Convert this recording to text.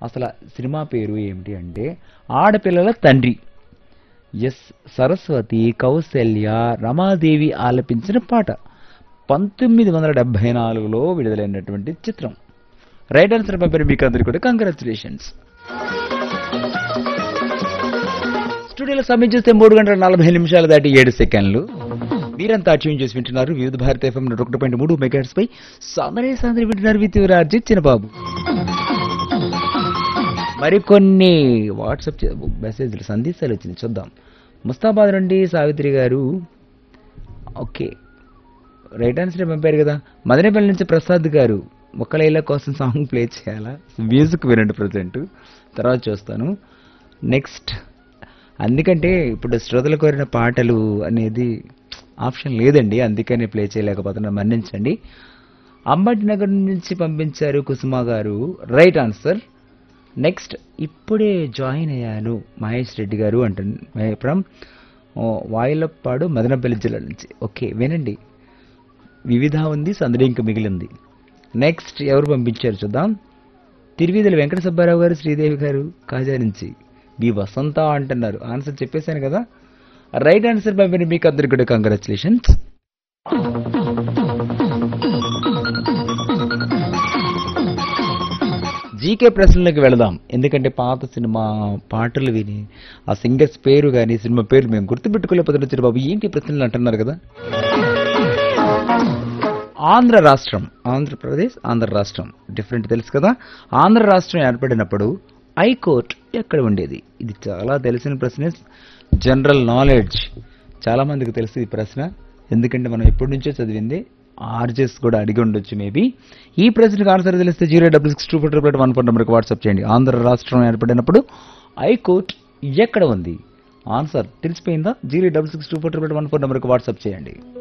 అసలు సినిమా పేరు ఏమిటి అంటే ఆడపిల్లల తండ్రి ఎస్ సరస్వతి కౌశల్య రమాదేవి ఆలపించిన పాట పంతొమ్మిది వందల డెబ్బై నాలుగులో విడుదలైనటువంటి చిత్రం రైట్ ఆన్సర్ పంపిన మీకు అందరికీ కూడా కంగ్రాచులేషన్స్ స్టూడియోలో సమయం చూస్తే మూడు గంటల నలభై నిమిషాలు దాటి ఏడు సెకండ్లు మీరంతా ట్యూన్ చేసి వింటున్నారు వివిధ భారత ఎఫ్ఎం ఒకటి పాయింట్ మూడు మెగాట్స్ పై సాందరే సాందరి వింటున్నారు విత్ రాజు చిన్నబాబు మరికొన్ని వాట్సాప్ చే- మెసేజ్లు సందేశాలు వచ్చింది చూద్దాం ముస్తాబాద్ నుండి సావిత్రి గారు ఓకే రైట్ ఆన్సర్ పంపారు కదా మదనపల్లి నుంచి ప్రసాద్ గారు ఒక లైలా కోసం సాంగ్ ప్లే చేయాలా మ్యూజిక్ వినండి ప్రజెంట్ తర్వాత చూస్తాను నెక్స్ట్ అందుకంటే ఇప్పుడు శ్రోతలు కోరిన పాటలు అనేది ఆప్షన్ లేదండి అందుకని ప్లే చేయలేకపోతున్నా మన్నించండి అంబటి నగర్ నుంచి పంపించారు Kusuma garu right answer next ఇప్పుడే జాయిన్ అయ్యాను మహేష్ రెడ్డి గారు అంటున్నారు ఫ్రమ్ వాయిలప్పాడు మదనపల్లి జిల్లా నుంచి ఓకే వినండి వివిధ ఉంది సందడి ఇంకా మిగిలింది నెక్స్ట్ ఎవరు పంపించారు చూద్దాం తిరువీధుల వెంకట సుబ్బారావు గారు శ్రీదేవి గారు కాజా నుంచి బి వసంత అంటున్నారు ఆన్సర్ చెప్పేశాను కదా రైట్ ఆన్సర్ పంపిన మీకు అందరికి కూడా కంగ్రాచులేషన్స్ జీకే ప్రశ్నలకు వెళదాం ఎందుకంటే పాత సినిమా పాటలు విని ఆ సింగర్స్ పేరు కానీ సినిమా పేరు మేము గుర్తుపెట్టుకోలేకపోతున్న చిరుబాబు ఏంటి ప్రశ్నలు అంటున్నారు కదా ఆంధ్ర రాష్ట్రం ఆంధ్రప్రదేశ్ ఆంధ్ర రాష్ట్రం డిఫరెంట్ తెలుసు కదా ఆంధ్ర రాష్ట్రం ఏర్పడినప్పుడు హైకోర్ట్ ఎక్కడ ఉండేది ఇది చాలా తెలిసిన ప్రశ్న జనరల్ నాలెడ్జ్ చాలా మందికి తెలుసు ఈ ప్రశ్న ఎందుకంటే మనం ఎప్పటి నుంచో చదివింది ఆర్జెస్ కూడా అడిగి ఉండొచ్చు మేబీ ఈ ప్రశ్నకు ఆన్సర్ తెలిస్తే zero double six two four triple one four నెంబర్కి వాట్సాప్ చేయండి ఆంధ్ర రాష్ట్రం ఏర్పడినప్పుడు హైకోర్ట్ ఎక్కడ ఉంది ఆన్సర్ తెలిసిపోయిందా zero double six two four triple one four నెంబర్కి వాట్సాప్ చేయండి